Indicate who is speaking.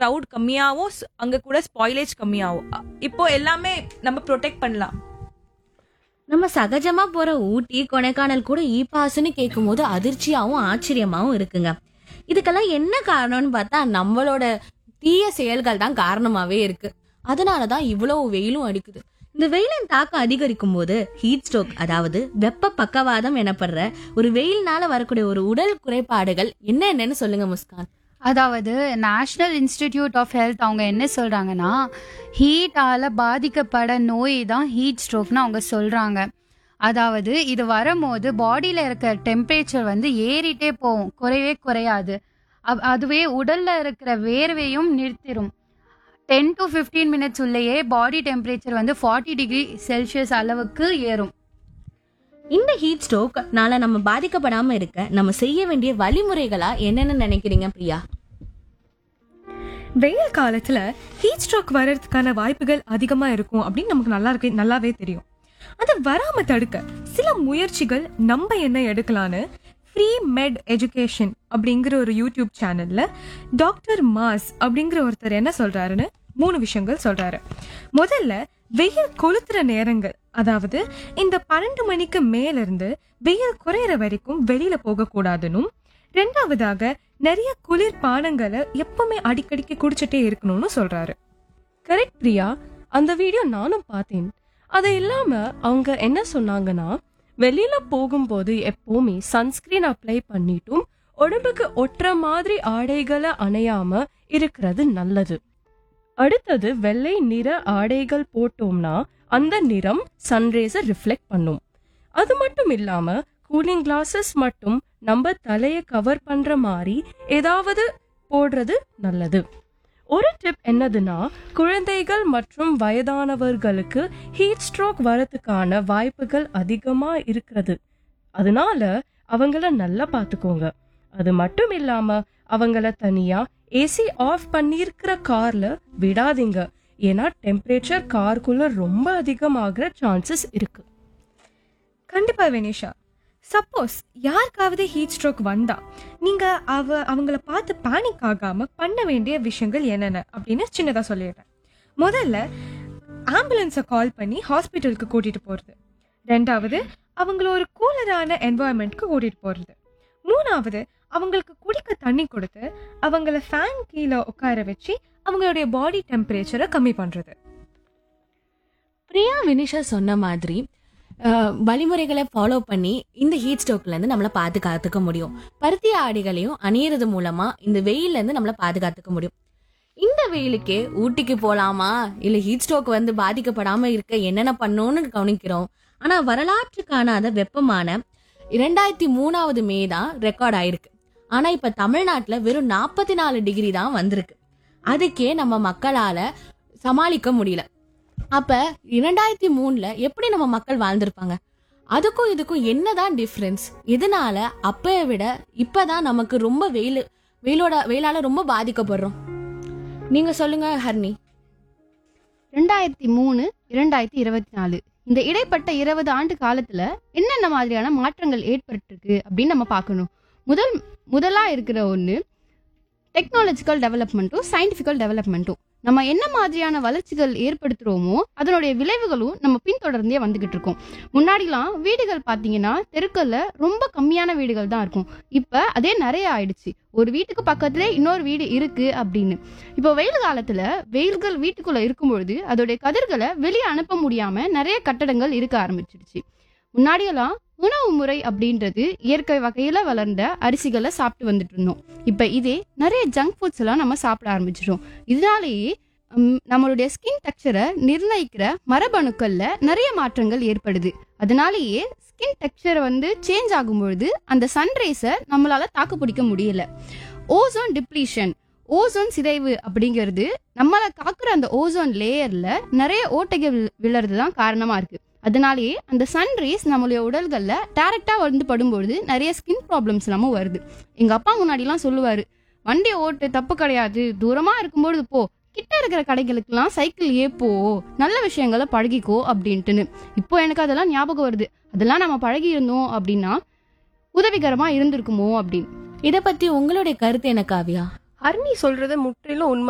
Speaker 1: crowd கம்மியாகும் ஸ்- அங்க கூட ஸ்பாயிலேஜ் கம்மியாகும் அ- இப்போ எல்லாமே நம்ம ப்ரொடெக்ட் பண்ணலாம்
Speaker 2: நம்ம சகஜமா போற ஊட்டி கொடைக்கானல் கூட இ பாஸ்ன்னு கேட்கும் போது அதிர்ச்சியாவும் ஆச்சரியமாவும் இருக்குங்க இதுக்கெல்லாம் என்ன காரணம்னு பார்த்தா நம்மளோட தீய செயல்கள் தான் காரணமாவே இருக்கு அதனாலதான் இவ்வளவு வெயிலும் அடிக்குது இந்த வெயிலின் தாக்கம் அதிகரிக்கும் போது ஹீட் ஸ்ட்ரோக் அதாவது வெப்ப பக்கவாதம் எனப்படுற ஒரு வெயில்னால வரக்கூடிய ஒரு உடல் குறைபாடுகள் என்னென்னு சொல்லுங்க முஸ்கான்
Speaker 3: அதாவது நேஷ்னல் இன்ஸ்டிடியூட் ஆஃப் ஹெல்த் அவங்க என்ன சொல்றாங்கன்னா ஹீட்டால பாதிக்கப்பட நோய் தான் ஹீட் ஸ்ட்ரோக்னு அவங்க சொல்றாங்க அதாவது இது வரும்போது பாடியில இருக்க டெம்பரேச்சர் வந்து ஏறிட்டே போகும் குறையவே குறையாது அப்- அதுவே உடல்ல இருக்கிற வேர்வையும் நிறுத்திடும் டென் டு 15 மினிட்ஸ் உள்ளேயே பாடி டெம்பரேச்சர் வந்து ஃபார்ட்டி டிகிரி செல்சியஸ் அளவுக்கு ஏறும்
Speaker 2: இந்த ஹீட் ஸ்ட்ரோக்னால நம்ம பாதிக்கப்படாம இருக்க நம்ம செய்ய வேண்டிய வழிமுறைகளா என்னென்னு நினைக்கிறீங்க பிரியா
Speaker 4: வெயில் காலத்துல ஹீட் ஸ்ட்ரோக் வர்றதுக்கான வாய்ப்புகள் அதிகமா இருக்கும் அப்படின்னு நமக்கு நல்லா இருக்கு நல்லாவே தெரியும் அது வராம தடுக்க சில முயற்சிகள் நம்ம என்ன எடுக்கலான்னு ஃப்ரீ மெட் எஜுகேஷன் அப்படிங்கிற ஒரு யூடியூப் சேனல்ல டாக்டர் மாஸ் அப்படிங்கிற ஒருத்தர் என்ன சொல்றாருன்னு மூணு விஷயங்கள் சொல்றாரு முதல்ல வெயில் கொளுத்துற நேரங்கள் அதாவது இந்த பன்னெண்டு மணிக்கு மேல இருந்து வெயில் குறையிற வரைக்கும் வெளியில போக கூடாதுன்னும் ரெண்டாவதாக நிறைய குளிர் பானங்களை எப்பவுமே அடிக்கடிக்கு குடிச்சிட்டே இருக்கணும்னு சொல்றாரு
Speaker 5: கரெக்ட் பிரியா அந்த வீடியோ நானும் பார்த்தேன் அது இல்லாம அவங்க என்ன சொன்னாங்கன்னா வெளியில போகும்போது எப்பவுமே சன்ஸ்கிரீன் அப்ளை பண்ணிட்டும் உடம்புக்கு ஒட்டுற மாதிரி ஆடைகளை அணையாம இருக்கிறது நல்லது அடுத்தது வெள்ளை நிற ஆடைகள் போட்டோம்னா அந்த நிறம் சன்ரேஸை ரிஃப்ளெக்ட் பண்ணும் அது மட்டும் இல்லாம கூலிங் கிளாஸஸ் மட்டும் நம்ம தலையை கவர் பண்ற மாதிரி ஏதாவது போடுறது நல்லது ஒரு டிப் என்னதுன்னா குழந்தைகள் மற்றும் வயதானவர்களுக்கு ஹீட் ஸ்ட்ரோக் வரதுக்கான வாய்ப்புகள் அதிகமா இருக்கிறது அதனால அவங்கள நல்லா பார்த்துக்கோங்க அது மட்டும் இல்லாம அவங்கள தனியா ஏசி ஆஃப் பண்ணியிருக்கிற கார்ல விடாதீங்க ஏன்னா டெம்பரேச்சர் கார்க்குள்ள ரொம்ப அதிகமாகிற சான்சஸ் இருக்கு
Speaker 4: கண்டிப்பா வினிஷா சப்போஸ் யாருக்காவது ஹீட் ஸ்ட்ரோக் வந்தா நீங்க அவ அவங்கள பார்த்து பேனிக் ஆகாம பண்ண வேண்டிய விஷயங்கள் என்னென்ன அப்படின்னு சின்னதா சொல்லிடுறேன் முதல்ல ஆம்புலன்ஸை கால் பண்ணி ஹாஸ்பிட்டலுக்கு கூட்டிட்டு போறது ரெண்டாவது அவங்கள ஒரு கூலரான என்வாயன்மெண்ட்க்கு கூட்டிட்டு போறது மூணாவது அவங்களுக்கு குடிக்க தண்ணி கொடுத்து அவங்கள ஃபேன் கீழே உட்கார வச்சு அவங்களுடைய பாடி டெம்பரேச்சரை கம்மி பண்றது
Speaker 2: பிரியா வினிஷா சொன்ன மாதிரி அஹ், வழிமுறைகளை ஃபாலோ பண்ணி இந்த ஹீட் ஸ்ட்ரோக்ல இருந்து நம்மளை பாதுகாத்துக்க முடியும் பருத்தி ஆடைகளையும் அணியறது மூலமா இந்த வெயில்ல இருந்து நம்மளை பாதுகாத்துக்க முடியும் இந்த வெயிலுக்கே ஊட்டிக்கு போலாமா இல்ல ஹீட் ஸ்ட்ரோக் வந்து பாதிக்கப்படாம இருக்க என்னென்ன பண்ணணும்னு கவனிக்கிறோம் ஆனா வரலாற்று காணாத வெப்பமான இரண்டாயிரத்தி மூணாவது மே தான் ரெக்கார்ட் ஆயிருக்கு ஆனா இப்ப தமிழ்நாட்டுல வெறும் நாற்பத்தி நாலு டிகிரி தான் வந்திருக்கு அதுக்கே நம்ம மக்களால சமாளிக்க முடியல அப்ப இரண்டாயிரத்தி மூணுல எப்படி நம்ம மக்கள் வாழ்ந்திருப்பாங்க அதுக்கும் இதுக்கும் என்னதான் டிஃப்ரென்ஸ் இதனால அப்பய விட இப்பதான் நமக்கு ரொம்ப வெயில் வெயிலோட வெயிலால ரொம்ப பாதிக்கப்படுறோம் நீங்க சொல்லுங்க ஹர்னி
Speaker 3: ரெண்டாயிரத்தி மூணு இரண்டாயிரத்தி இருபத்தி நாலு இந்த இடைப்பட்ட இருபது ஆண்டு காலத்துல என்னென்ன மாதிரியான மாற்றங்கள் ஏற்பட்டிருக்கு அப்படின்னு நம்ம பார்க்கணும் முதல் முதலா இருக்கிற ஒன்று டெக்னாலஜிக்கல் டெவலப்மெண்ட்டும் சயின்டிஃபிக்கல் டெவலப்மெண்ட்டும் நம்ம என்ன மாதிரியான வளர்ச்சிகள் ஏற்படுத்துறோமோ அதனுடைய விளைவுகளும் நம்ம பின்தொடர்ந்தே வந்துகிட்டு இருக்கோம் முன்னாடிலாம் வீடுகள் பார்த்தீங்கன்னா தெருக்கல்ல ரொம்ப கம்மியான வீடுகள் தான் இருக்கும் இப்போ அதே நிறைய ஆயிடுச்சு ஒரு வீட்டுக்கு பக்கத்துல இன்னொரு வீடு இருக்கு அப்படின்னு இப்போ வெயில் காலத்துல வெயில்கள் வீட்டுக்குள்ள இருக்கும்பொழுது அதோடைய கதிர்களை வெளியே அனுப்ப முடியாம நிறைய கட்டடங்கள் இருக்க ஆரம்பிச்சிடுச்சு முன்னாடியெல்லாம் உணவு முறை அப்படின்றது இயற்கை வகையில வளர்ந்த அரிசிகளை சாப்பிட்டு வந்துட்டு இருந்தோம் இப்ப இதே நிறைய ஜங்க் ஃபுட்ஸ் எல்லாம் நம்ம சாப்பிட ஆரம்பிச்சிட்டோம் இதனாலேயே ம், நம்மளுடைய ஸ்கின் டெக்ஸ்சரை நிர்ணயிக்கிற மரபணுக்கள்ல நிறைய மாற்றங்கள் ஏற்படுது அதனாலேயே ஸ்கின் டெக்ஸ்சர் வந்து சேஞ்ச் ஆகும்பொழுது அந்த சன்ரைஸை நம்மளால தாக்கு பிடிக்க முடியல ஓசோன் டிப்ளீஷன் ஓசோன் சிதைவு அப்படிங்கிறது நம்மளை காக்குற அந்த ஓசோன் லேயர்ல நிறைய ஓட்டைகள் வி- விழறது தான் காரணமா இருக்கு அதனாலேயே அந்த சன் ரேஸ் நம்மளுடைய உடல்கள்ல டைரக்டா வந்து படும்பொழுது நிறைய ஸ்கின் ப்ராப்ளம்ஸ் எல்லாமே வருது எங்க அப்பா முன்னாடிலாம் சொல்லுவாரு வண்டி ஓட்டு தப்பு கிடையாது தூரமா இருக்கும்பொழுது போ கிட்ட இருக்கிற கடைகளுக்கெல்லாம் சைக்கிள் ஏ போ நல்ல விஷயங்களை பழகிக்கோ அப்படின்ட்டுன்னு இப்போ எனக்கு அதெல்லாம் ஞாபகம் வருது அதெல்லாம் நம்ம பழகி இருந்தோம் அப்படின்னா உதவிகரமா இருந்திருக்குமோ அப்படின்னு
Speaker 2: இத பத்தி உங்களுடைய கருத்து என்ன காவியா
Speaker 5: ஹர்னி சொல்றது முற்றிலும் உண்மை